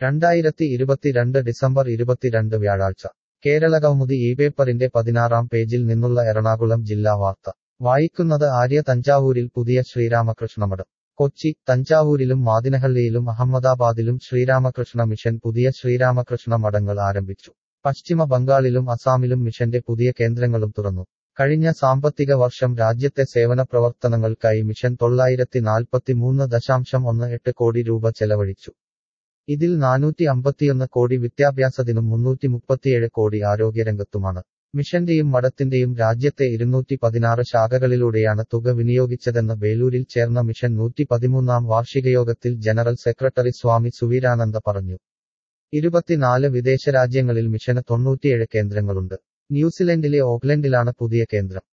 രണ്ടായിരത്തി ഇരുപത്തിരണ്ട് ഡിസംബർ ഇരുപത്തിരണ്ട് വ്യാഴാഴ്ച കേരള കൗമുദി ഈ പേപ്പറിന്റെ പതിനാറാം പേജിൽ നിന്നുള്ള എറണാകുളം ജില്ലാ വാർത്ത വായിക്കുന്നത് ആര്യ തഞ്ചാവൂരിൽ പുതിയ ശ്രീരാമകൃഷ്ണമഠം കൊച്ചി തഞ്ചാവൂരിലും മാദിനഹള്ളിയിലും അഹമ്മദാബാദിലും ശ്രീരാമകൃഷ്ണ മിഷൻ പുതിയ ശ്രീരാമകൃഷ്ണ മഠങ്ങൾ ആരംഭിച്ചു പശ്ചിമ ബംഗാളിലും അസാമിലും മിഷന്റെ പുതിയ കേന്ദ്രങ്ങളും തുറന്നു കഴിഞ്ഞ സാമ്പത്തിക വർഷം രാജ്യത്തെ സേവന പ്രവർത്തനങ്ങൾക്കായി മിഷൻ തൊള്ളായിരത്തി നാൽപ്പത്തിമൂന്ന് ദശാംശം ഒന്ന് എട്ട് കോടി രൂപ ചെലവഴിച്ചു ഇതിൽ നാനൂറ്റി അമ്പത്തിയൊന്ന് കോടി വിദ്യാഭ്യാസത്തിനും മുന്നൂറ്റി മുപ്പത്തിയേഴ് കോടി ആരോഗ്യരംഗത്തുമാണ് മിഷന്റെയും മഠത്തിന്റെയും രാജ്യത്തെ ഇരുന്നൂറ്റി പതിനാറ് ശാഖകളിലൂടെയാണ് തുക വിനിയോഗിച്ചതെന്ന് വേലൂരിൽ ചേർന്ന മിഷൻ നൂറ്റി പതിമൂന്നാം വാർഷികയോഗത്തിൽ ജനറൽ സെക്രട്ടറി സ്വാമി സുവീരാനന്ദ പറഞ്ഞു ഇരുപത്തിനാല് വിദേശ രാജ്യങ്ങളിൽ മിഷന് തൊണ്ണൂറ്റിയേഴ് കേന്ദ്രങ്ങളുണ്ട് ന്യൂസിലൻഡിലെ ഓക്ലൻഡിലാണ് പുതിയ കേന്ദ്രം